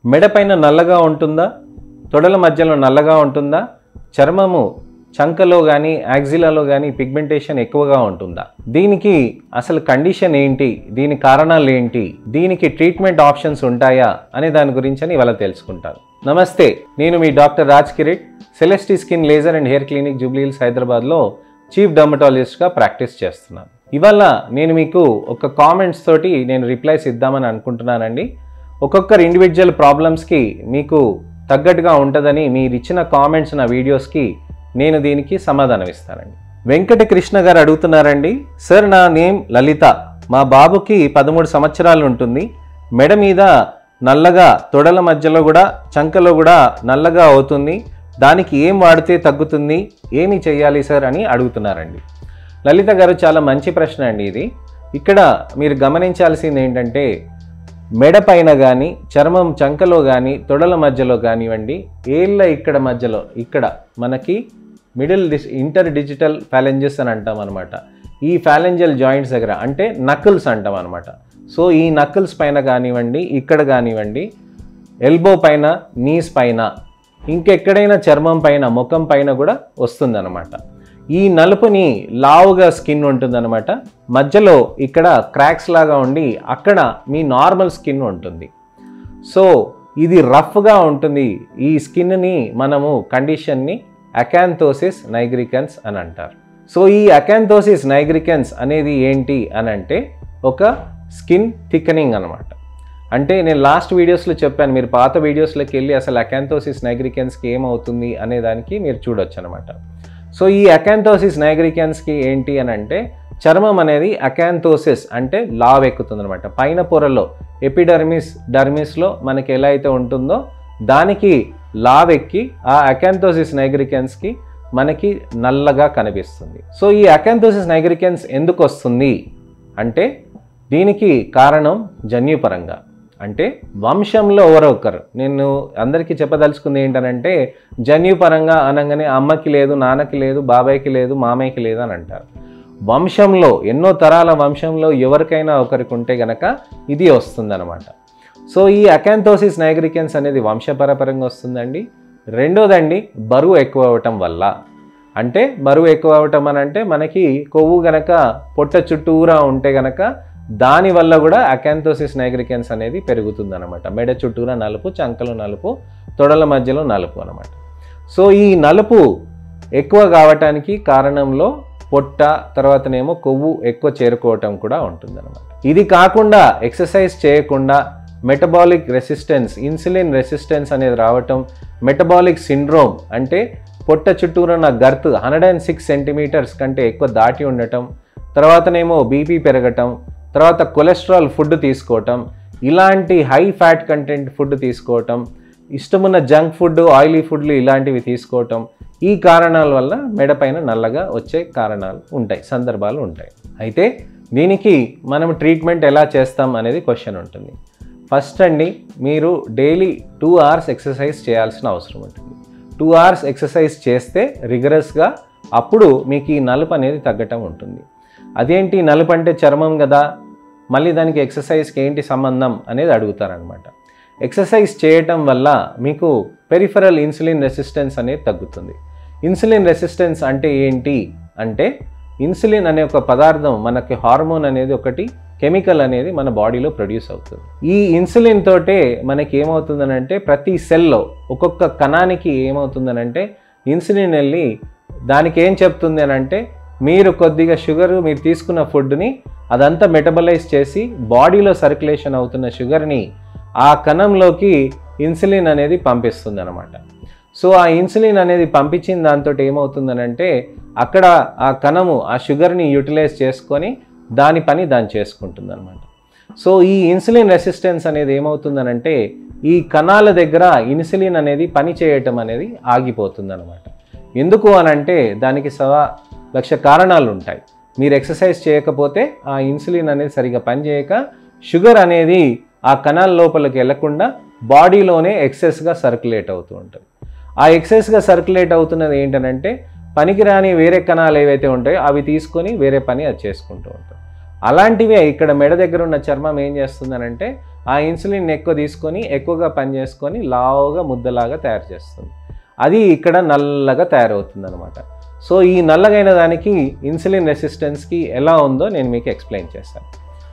మెడ పైన నల్లగా ఉంటుందా తొడల మధ్యలో నల్లగా ఉంటుందా చర్మము చంకలో కానీ యాక్సిలాలో కానీ పిగ్మెంటేషన్ ఎక్కువగా ఉంటుందా దీనికి అసలు కండిషన్ ఏంటి దీని కారణాలు ఏంటి దీనికి ట్రీట్మెంట్ ఆప్షన్స్ ఉంటాయా అనే దాని గురించి అని ఇవాళ తెలుసుకుంటాను నమస్తే నేను మీ doctor Raj Kirit Celestee skin laser and hair clinic Jubilee Hills హైదరాబాద్లో చీఫ్ డర్మటాలజిస్ట్గా ప్రాక్టీస్ చేస్తున్నాను ఇవాళ నేను మీకు ఒక కామెంట్స్ తోటి నేను రిప్లైస్ ఇద్దామని అనుకుంటున్నానండి ఒక్కొక్కరు ఇండివిజువల్ ప్రాబ్లమ్స్కి మీకు తగ్గట్టుగా ఉంటుందని మీరు ఇచ్చిన కామెంట్స్ నా వీడియోస్కి నేను దీనికి సమాధానం ఇస్తానండి వెంకట కృష్ణ గారు అడుగుతున్నారండి సార్ నా నేమ్ లలిత మా బాబుకి పదమూడు సంవత్సరాలు ఉంటుంది మెడ మీద నల్లగా తొడల మధ్యలో కూడా చంకలో కూడా నల్లగా అవుతుంది దానికి ఏం వాడితే తగ్గుతుంది ఏమి చేయాలి సార్ అని అడుగుతున్నారండి లలిత గారు చాలా మంచి ప్రశ్న అండి ఇది ఇక్కడ మీరు గమనించాల్సింది ఏంటంటే మెడ పైన కానీ చర్మం చంకలో కానీ తొడల మధ్యలో కానివ్వండి ఏళ్ళ ఇక్కడ మధ్యలో ఇక్కడ మనకి middle distal interdigital phalanges అని అంటాం అనమాట ఈ ఫ్యాలెంజల్ జాయింట్స్ దగ్గర అంటే నకిల్స్ అంటాం అనమాట సో ఈ నకిల్స్ పైన కానివ్వండి ఇక్కడ కానివ్వండి ఎల్బో పైన నీస్ పైన ఇంకెక్కడైనా చర్మం పైన ముఖం పైన కూడా వస్తుందన్నమాట ఈ నలుపుని లావుగా స్కిన్ ఉంటుందన్నమాట మధ్యలో ఇక్కడ క్రాక్స్ లాగా ఉండి అక్కడ మీ నార్మల్ స్కిన్ ఉంటుంది సో ఇది రఫ్గా ఉంటుంది ఈ స్కిన్ని మనము కండిషన్ని అకాంథోసిస్ నైగ్రికన్స్ అని అంటారు సో ఈ అకాంథోసిస్ నైగ్రికన్స్ అనేది ఏంటి అని అంటే ఒక స్కిన్ థికనింగ్ అనమాట అంటే నేను లాస్ట్ వీడియోస్లో చెప్పాను మీరు పాత వీడియోస్లోకి వెళ్ళి అసలు అకాంథోసిస్ నైగ్రికన్స్కి ఏమవుతుంది అనే దానికి మీరు చూడొచ్చు అనమాట సో ఈ అకాంథోసిస్ నైగ్రికన్స్కి ఏంటి అని అంటే చర్మం అనేది అకాంథోసిస్ అంటే లావ్ ఎక్కుతుంది అనమాట పైన పొరలో ఎపిడర్మిస్ డర్మిస్లో మనకి ఎలా అయితే ఉంటుందో దానికి లావ్ ఎక్కి ఆ అకాంథోసిస్ నైగ్రికన్స్కి మనకి నల్లగా కనిపిస్తుంది సో ఈ అకాంథోసిస్ నైగ్రికన్స్ ఎందుకు వస్తుంది అంటే దీనికి కారణం జన్యుపరంగా అంటే వంశంలో ఎవరో ఒకరు నేను అందరికీ చెప్పదలుచుకుంది ఏంటనంటే జన్యుపరంగా అనగానే అమ్మకి లేదు నాన్నకి లేదు బాబాయ్కి లేదు మామయ్యకి లేదు అని అంటారు వంశంలో ఎన్నో తరాల వంశంలో ఎవరికైనా ఒకరికి ఉంటే గనక ఇది వస్తుందన్నమాట సో ఈ అకాంథోసిస్ నైగ్రికెన్స్ అనేది వంశపరపరంగా వస్తుందండి రెండోదండి బరువు ఎక్కువ అవ్వటం వల్ల అంటే బరువు ఎక్కువ అవ్వటం అని అంటే మనకి కొవ్వు గనక పొట్ట చుట్టూరా ఉంటే గనక దానివల్ల కూడా అకాంథోసిస్ నైగ్రికెన్స్ అనేది పెరుగుతుందన్నమాట మెడ చుట్టూరా నలుపు చంకలు నలుపు తొడల మధ్యలో నలుపు అనమాట సో ఈ నలుపు ఎక్కువ కావటానికి కారణంలో పొట్ట తర్వాతనేమో కొవ్వు ఎక్కువ చేరుకోవటం కూడా ఉంటుందన్నమాట ఇది కాకుండా ఎక్సర్సైజ్ చేయకుండా మెటబాలిక్ రెసిస్టెన్స్ ఇన్సులిన్ రెసిస్టెన్స్ అనేది రావటం మెటబాలిక్ సిండ్రోమ్ అంటే పొట్ట చుట్టూరున్న girth hundred and six centimetres కంటే ఎక్కువ దాటి ఉండటం తర్వాతనేమో బీపీ పెరగటం తర్వాత కొలెస్ట్రాల్ ఫుడ్ తీసుకోవటం ఇలాంటి హై ఫ్యాట్ కంటెంట్ ఫుడ్ తీసుకోవటం ఇష్టమున్న జంక్ ఫుడ్ ఆయిలీ ఫుడ్లు ఇలాంటివి తీసుకోవటం ఈ కారణాల వల్ల మెడపైన నల్లగా వచ్చే కారణాలు ఉంటాయి సందర్భాలు ఉంటాయి అయితే దీనికి మనం ట్రీట్మెంట్ ఎలా చేస్తాం అనేది క్వశ్చన్ ఉంటుంది ఫస్ట్ అండి మీరు డైలీ టూ అవర్స్ ఎక్సర్సైజ్ చేయాల్సిన అవసరం ఉంటుంది టూ అవర్స్ ఎక్సర్సైజ్ చేస్తే రిగరస్గా అప్పుడు మీకు ఈ నలుపు అనేది తగ్గటం ఉంటుంది అదేంటి నలుపు అంటే చర్మం కదా మళ్ళీ దానికి ఎక్సర్సైజ్కి ఏంటి సంబంధం అనేది అడుగుతారనమాట ఎక్సర్సైజ్ చేయటం వల్ల మీకు పెరిఫరల్ ఇన్సులిన్ రెసిస్టెన్స్ అనేది తగ్గుతుంది ఇన్సులిన్ రెసిస్టెన్స్ అంటే ఏంటి అంటే ఇన్సులిన్ అనే ఒక పదార్థం మనకి హార్మోన్ అనేది ఒకటి కెమికల్ అనేది మన బాడీలో ప్రొడ్యూస్ అవుతుంది ఈ ఇన్సులిన్ తోటే మనకి ఏమవుతుందనంటే ప్రతి సెల్లో ఒక్కొక్క కణానికి ఏమవుతుందనంటే ఇన్సులిన్ వెళ్ళి దానికి ఏం చెప్తుంది అని అంటే మీరు కొద్దిగా షుగర్ మీరు తీసుకున్న ఫుడ్ని అదంతా మెటబలైజ్ చేసి బాడీలో సర్క్యులేషన్ అవుతున్న షుగర్ని ఆ కణంలోకి ఇన్సులిన్ అనేది పంపిస్తుంది అనమాట సో ఆ ఇన్సులిన్ అనేది పంపించిన దాంతో ఏమవుతుందనంటే అక్కడ ఆ కణము ఆ షుగర్ని యూటిలైజ్ చేసుకొని దాని పని దాన్ని చేసుకుంటుంది అనమాట సో ఈ ఇన్సులిన్ రెసిస్టెన్స్ అనేది ఏమవుతుందనంటే ఈ కణాల దగ్గర ఇన్సులిన్ అనేది పని చేయటం అనేది ఆగిపోతుంది అనమాట ఎందుకు అనంటే దానికి సవా లక్ష కారణాలు ఉంటాయి మీరు ఎక్సర్సైజ్ చేయకపోతే ఆ ఇన్సులిన్ అనేది సరిగా పనిచేయక షుగర్ అనేది ఆ కణాల లోపలికి వెళ్లకుండా బాడీలోనే ఎక్సెస్గా సర్క్యులేట్ అవుతూ ఉంటుంది ఆ ఎక్సెస్గా సర్క్యులేట్ అవుతున్నది ఏంటనంటే పనికిరాని వేరే కణాలు ఏవైతే ఉంటాయో అవి తీసుకొని వేరే పని అది చేసుకుంటూ ఉంటాం అలాంటివే ఇక్కడ మెడ దగ్గర ఉన్న చర్మం ఏం చేస్తుందనంటే ఆ ఇన్సులిన్ ఎక్కువ తీసుకొని ఎక్కువగా పనిచేసుకొని లావుగా ముద్దలాగా తయారు చేస్తుంది అది ఇక్కడ నల్లగా తయారవుతుంది అనమాట సో ఈ నల్లగైన దానికి ఇన్సులిన్ రెసిస్టెన్స్కి ఎలా ఉందో నేను మీకు ఎక్స్ప్లెయిన్ చేస్తాను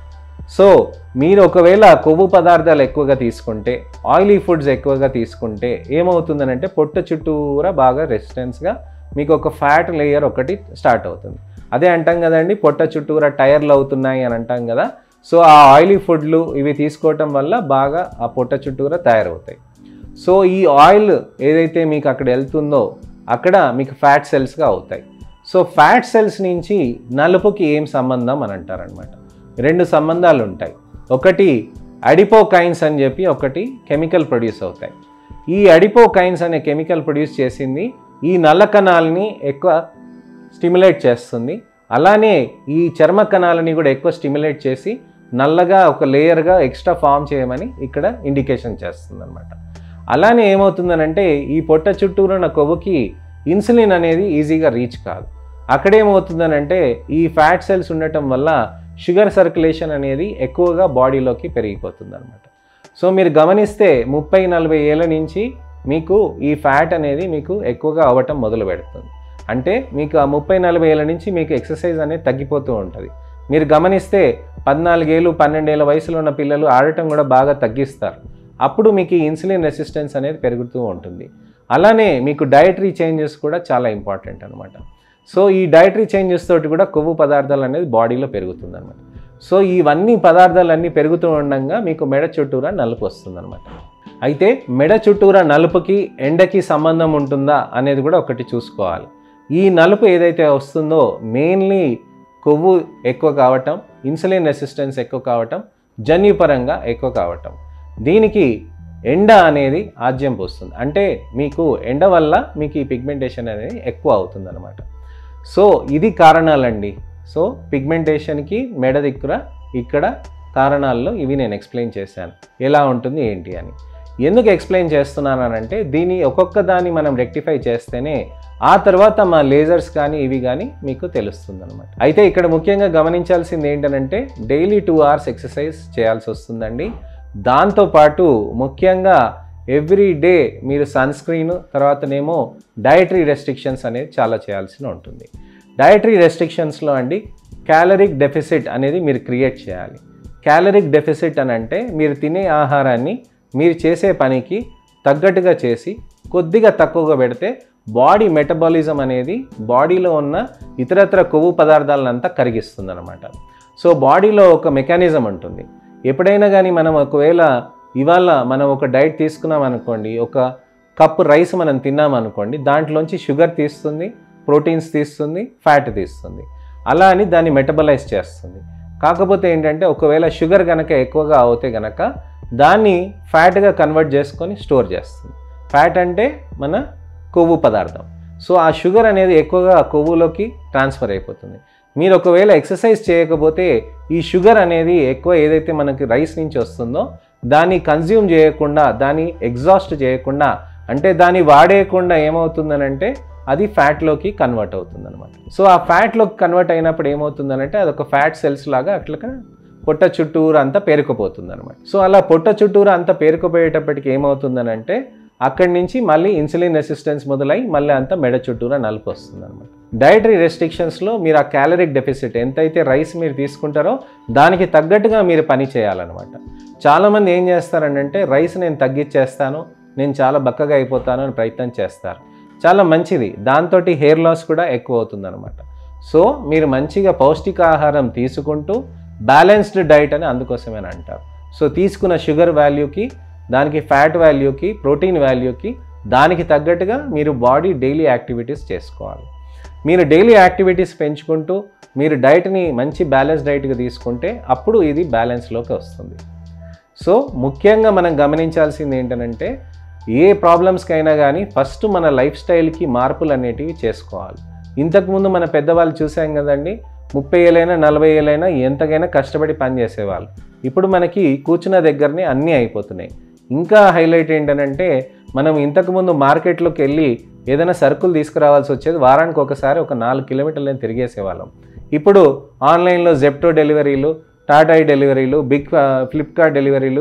సో మీరు ఒకవేళ కొవ్వు పదార్థాలు ఎక్కువగా తీసుకుంటే ఆయిలీ ఫుడ్స్ ఎక్కువగా తీసుకుంటే ఏమవుతుందనంటే పొట్ట చుట్టూరా బాగా రెసిస్టెన్స్గా మీకు ఒక ఫ్యాట్ లేయర్ ఒకటి స్టార్ట్ అవుతుంది అదే అంటాం కదండి పొట్ట చుట్టూరా టైర్లు అవుతున్నాయి అని అంటాం కదా సో ఆ ఆయిలీ ఫుడ్లు ఇవి తీసుకోవటం వల్ల బాగా ఆ పొట్ట చుట్టూరా తయారవుతాయి సో ఈ ఆయిల్ ఏదైతే మీకు అక్కడ వెళ్తుందో అక్కడ మీకు ఫ్యాట్ సెల్స్గా అవుతాయి సో ఫ్యాట్ సెల్స్ నుంచి నలుపుకి ఏం సంబంధం అని అంటారనమాట రెండు సంబంధాలు ఉంటాయి ఒకటి అడిపోకైన్స్ అని చెప్పి ఒకటి కెమికల్ ప్రొడ్యూస్ అవుతాయి ఈ అడిపోకైన్స్ అనే కెమికల్ ప్రొడ్యూస్ చేసింది ఈ నల్ల కణాలని ఎక్కువ స్టిమ్యులేట్ చేస్తుంది అలానే ఈ చర్మ కణాలని కూడా ఎక్కువ స్టిమ్యులేట్ చేసి నల్లగా ఒక లేయర్గా ఎక్స్ట్రా ఫామ్ చేయమని ఇక్కడ ఇండికేషన్ చేస్తుంది అనమాట అలానే ఏమవుతుందనంటే ఈ పొట్ట చుట్టూరు ఉన్న కొవ్వుకి ఇన్సులిన్ అనేది ఈజీగా రీచ్ కాదు అక్కడేమవుతుందనంటే ఈ ఫ్యాట్ సెల్స్ ఉండటం వల్ల షుగర్ సర్క్యులేషన్ అనేది ఎక్కువగా బాడీలోకి పెరిగిపోతుంది అనమాట సో మీరు గమనిస్తే ముప్పై నలభై ఏళ్ళ నుంచి మీకు ఈ ఫ్యాట్ అనేది మీకు ఎక్కువగా అవ్వటం మొదలు పెడుతుంది అంటే మీకు ఆ ముప్పై నలభై ఏళ్ళ నుంచి మీకు ఎక్సర్సైజ్ అనేది తగ్గిపోతూ ఉంటుంది మీరు గమనిస్తే పద్నాలుగేళ్ళు పన్నెండేళ్ళ వయసులో ఉన్న పిల్లలు ఆడటం కూడా బాగా తగ్గిస్తారు అప్పుడు మీకు ఈ ఇన్సులిన్ రెసిస్టెన్స్ అనేది పెరుగుతూ ఉంటుంది అలానే మీకు డయటరీ చేంజెస్ కూడా చాలా ఇంపార్టెంట్ అనమాట సో ఈ డయటరీ చేంజెస్ తోటి కూడా కొవ్వు పదార్థాలు అనేది బాడీలో పెరుగుతుంది అనమాట సో ఇవన్నీ పదార్థాలన్నీ పెరుగుతూ ఉండగా మీకు మెడ చుట్టూరా నలుపు వస్తుంది అనమాట అయితే మెడ చుట్టూరా నలుపుకి ఎండకి సంబంధం ఉంటుందా అనేది కూడా ఒకటి చూసుకోవాలి ఈ నలుపు ఏదైతే వస్తుందో మెయిన్లీ కొవ్వు ఎక్కువ కావటం ఇన్సులిన్ రెసిస్టెన్స్ ఎక్కువ కావటం జన్యుపరంగా ఎక్కువ కావటం దీనికి ఎండ అనేది ఆజ్యం పోస్తుంది అంటే మీకు ఎండ వల్ల మీకు ఈ పిగ్మెంటేషన్ అనేది ఎక్కువ అవుతుంది అనమాట సో ఇది కారణాలండి సో పిగ్మెంటేషన్కి మెడ దిక్కుర ఇక్కడ కారణాల్లో ఇవి నేను ఎక్స్ప్లెయిన్ చేశాను ఎలా ఉంటుంది ఏంటి అని ఎందుకు ఎక్స్ప్లెయిన్ చేస్తున్నానంటే దీన్ని ఒక్కొక్క దాన్ని మనం రెక్టిఫై చేస్తేనే ఆ తర్వాత మా లేజర్స్ కానీ ఇవి కానీ మీకు తెలుస్తుంది అనమాట అయితే ఇక్కడ ముఖ్యంగా గమనించాల్సింది ఏంటంటే డైలీ టూ అవర్స్ ఎక్సర్సైజ్ చేయాల్సి వస్తుందండి దాంతోపాటు ముఖ్యంగా ఎవ్రీ డే మీరు సన్ స్క్రీన్ తర్వాతనేమో డయటరీ రెస్ట్రిక్షన్స్ అనేది చాలా చేయాల్సి ఉంటుంది డయటరీ రెస్ట్రిక్షన్స్లో అండి క్యాలరిక్ డెఫిసిట్ అనేది మీరు క్రియేట్ చేయాలి క్యాలరిక్ డెఫిసిట్ అని అంటే మీరు తినే ఆహారాన్ని మీరు చేసే పనికి తగ్గట్టుగా చేసి కొద్దిగా తక్కువగా పెడితే బాడీ మెటబాలిజం అనేది బాడీలో ఉన్న ఇతరత్ర కొవ్వు పదార్థాలనంతా కరిగిస్తుంది అనమాట సో బాడీలో ఒక మెకానిజం ఉంటుంది ఎప్పుడైనా కానీ మనం ఒకవేళ ఇవాళ మనం ఒక డైట్ తీసుకున్నాం అనుకోండి ఒక కప్పు రైస్ మనం తిన్నాం అనుకోండి దాంట్లోంచి షుగర్ తీస్తుంది ప్రోటీన్స్ తీస్తుంది ఫ్యాట్ తీస్తుంది అలా అని దాన్ని మెటబలైజ్ చేస్తుంది కాకపోతే ఏంటంటే ఒకవేళ షుగర్ కనుక ఎక్కువగా అవుతే కనుక దాన్ని ఫ్యాట్గా కన్వర్ట్ చేసుకొని స్టోర్ చేస్తుంది ఫ్యాట్ అంటే మన కొవ్వు పదార్థం సో ఆ షుగర్ అనేది ఎక్కువగా ఆ కొవ్వులోకి ట్రాన్స్ఫర్ అయిపోతుంది మీరు ఒకవేళ ఎక్సర్సైజ్ చేయకపోతే ఈ షుగర్ అనేది ఎక్కువ ఏదైతే మనకి రైస్ నుంచి వస్తుందో దాన్ని కన్జ్యూమ్ చేయకుండా దాన్ని ఎగ్జాస్ట్ చేయకుండా అంటే దాన్ని వాడేయకుండా ఏమవుతుందనంటే అది ఫ్యాట్లోకి కన్వర్ట్ అవుతుంది అనమాట సో ఆ ఫ్యాట్లోకి కన్వర్ట్ అయినప్పుడు ఏమవుతుందనంటే అది ఒక ఫ్యాట్ సెల్స్ లాగా అట్లా పొట్ట చుట్టూరు అంతా పేరుకుపోతుంది అనమాట సో అలా పొట్ట చుట్టూరు అంతా పేరుకుపోయేటప్పటికి ఏమవుతుందనంటే అక్కడి నుంచి మళ్ళీ ఇన్సులిన్ రెసిస్టెన్స్ మొదలై మళ్ళీ అంతా మెడ చుట్టూరా నలుపు వస్తుంది అనమాట డయటరీ రెస్ట్రిక్షన్స్లో మీరు ఆ క్యాలరిక్ డెఫిసిట్ ఎంతైతే రైస్ మీరు తీసుకుంటారో దానికి తగ్గట్టుగా మీరు పని చేయాలన్నమాట చాలామంది ఏం చేస్తారంటే రైస్ నేను తగ్గించేస్తాను నేను చాలా బక్కగా అయిపోతాను అని ప్రయత్నం చేస్తారు చాలా మంచిది దాంతో హెయిర్ లాస్ కూడా ఎక్కువ అవుతుందన్నమాట సో మీరు మంచిగా పౌష్టికాహారం తీసుకుంటూ బ్యాలెన్స్డ్ డైట్ అని అందుకోసమేని అంటారు సో తీసుకున్న షుగర్ వాల్యూకి దానికి ఫ్యాట్ వాల్యూకి ప్రోటీన్ వాల్యూకి దానికి తగ్గట్టుగా మీరు బాడీ డైలీ యాక్టివిటీస్ చేసుకోవాలి మీరు డైలీ యాక్టివిటీస్ పెంచుకుంటూ మీరు డైట్ని మంచి బ్యాలెన్స్ డైట్గా తీసుకుంటే అప్పుడు ఇది బ్యాలెన్స్లోకి వస్తుంది సో ముఖ్యంగా మనం గమనించాల్సింది ఏంటంటే ఏ ప్రాబ్లమ్స్కైనా కానీ ఫస్ట్ మన లైఫ్ స్టైల్కి మార్పులు అనేటివి చేసుకోవాలి ఇంతకుముందు మన పెద్దవాళ్ళు చూసాం కదండి ముప్పై ఏళ్ళైనా నలభై ఏళ్ళైనా ఎంతకైనా కష్టపడి పని చేసేవాళ్ళు ఇప్పుడు మనకి కూర్చున్న దగ్గరనే అన్నీ అయిపోతున్నాయి ఇంకా హైలైట్ ఏంటంటే మనం ఇంతకుముందు మార్కెట్లోకి వెళ్ళి ఏదైనా సరుకులు తీసుకురావాల్సి వచ్చేది వారానికి ఒకసారి ఒక నాలుగు కిలోమీటర్లను తిరిగేసేవాళ్ళం ఇప్పుడు ఆన్లైన్లో జెప్టో డెలివరీలు టాటా డెలివరీలు బిగ్ ఫ్లిప్కార్ట్ డెలివరీలు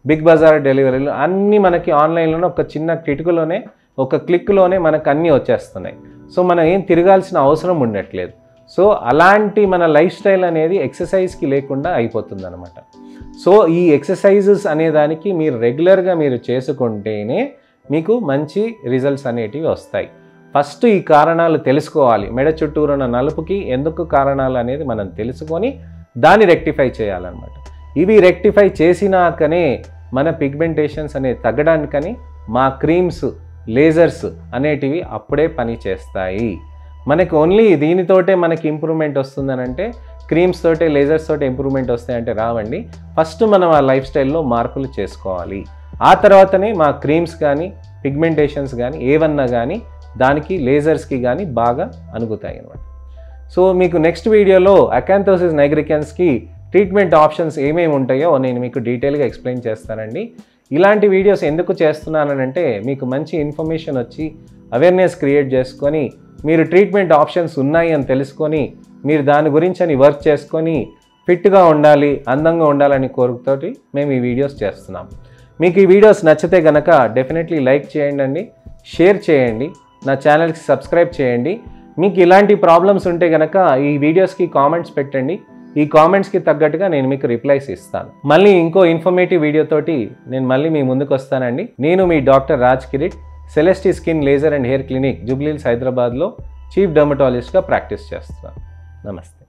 బిగ్ బజార్ డెలివరీలు అన్నీ మనకి ఆన్లైన్లోనే ఒక చిన్న కిటుకులోనే ఒక క్లిక్లోనే మనకు అన్నీ వచ్చేస్తున్నాయి సో మనం ఏం తిరగాల్సిన అవసరం ఉండట్లేదు సో అలాంటి మన లైఫ్ స్టైల్ అనేది ఎక్సర్సైజ్కి లేకుండా అయిపోతుంది అనమాట సో ఈ ఎక్సర్సైజెస్ అనే దానికి మీరు రెగ్యులర్గా మీరు చేసుకుంటేనే మీకు మంచి రిజల్ట్స్ అనేటివి వస్తాయి ఫస్ట్ ఈ కారణాలు తెలుసుకోవాలి మెడ చుట్టూరు ఉన్న నలుపుకి ఎందుకు కారణాలు అనేది మనం తెలుసుకొని దాన్ని రెక్టిఫై చేయాలన్నమాట ఇవి రెక్టిఫై చేసినాకనే మన పిగ్మెంటేషన్స్ అనేవి తగ్గడానికని మా క్రీమ్స్ లేజర్స్ అనేటివి అప్పుడే పని చేస్తాయి మనకి ఓన్లీ దీనితోటే మనకి ఇంప్రూవ్మెంట్ వస్తుందనంటే క్రీమ్స్ తోటే లేజర్స్ తోటే ఇంప్రూవ్మెంట్ వస్తాయంటే రావండి ఫస్ట్ మనం ఆ లైఫ్ స్టైల్లో మార్పులు చేసుకోవాలి ఆ తర్వాతనే మా క్రీమ్స్ కానీ పిగ్మెంటేషన్స్ కానీ ఏవన్నా కానీ దానికి లేజర్స్కి కానీ బాగా అనుగుతాయి అనమాట సో మీకు నెక్స్ట్ వీడియోలో అకాంథోసిస్ నైగ్రికన్స్కి ట్రీట్మెంట్ ఆప్షన్స్ ఏమేమి ఉంటాయో నేను మీకు డీటెయిల్గా ఎక్స్ప్లెయిన్ చేస్తానండి ఇలాంటి వీడియోస్ ఎందుకు చేస్తున్నానంటే మీకు మంచి ఇన్ఫర్మేషన్ వచ్చి అవేర్నెస్ క్రియేట్ చేసుకొని మీరు ట్రీట్మెంట్ ఆప్షన్స్ ఉన్నాయి అని తెలుసుకొని మీరు దాని గురించి అని వర్క్ చేసుకొని ఫిట్గా ఉండాలి అందంగా ఉండాలని కోరికతోటి మేము ఈ వీడియోస్ చేస్తున్నాం మీకు ఈ వీడియోస్ నచ్చితే కనుక డెఫినెట్లీ లైక్ చేయండి అండి షేర్ చేయండి నా ఛానల్కి సబ్స్క్రైబ్ చేయండి మీకు ఇలాంటి ప్రాబ్లమ్స్ ఉంటే కనుక ఈ వీడియోస్కి కామెంట్స్ పెట్టండి ఈ కామెంట్స్కి తగ్గట్టుగా నేను మీకు రిప్లైస్ ఇస్తాను మళ్ళీ ఇంకో ఇన్ఫర్మేటివ్ వీడియోతోటి నేను మళ్ళీ మీ ముందుకు వస్తానండి నేను మీ doctor Raj Kirit Celestee skin laser and hair clinic Jubilee Hills హైదరాబాద్లో చీఫ్ డర్మటాలజిస్ట్గా ప్రాక్టీస్ చేస్తున్నాను నమస్తే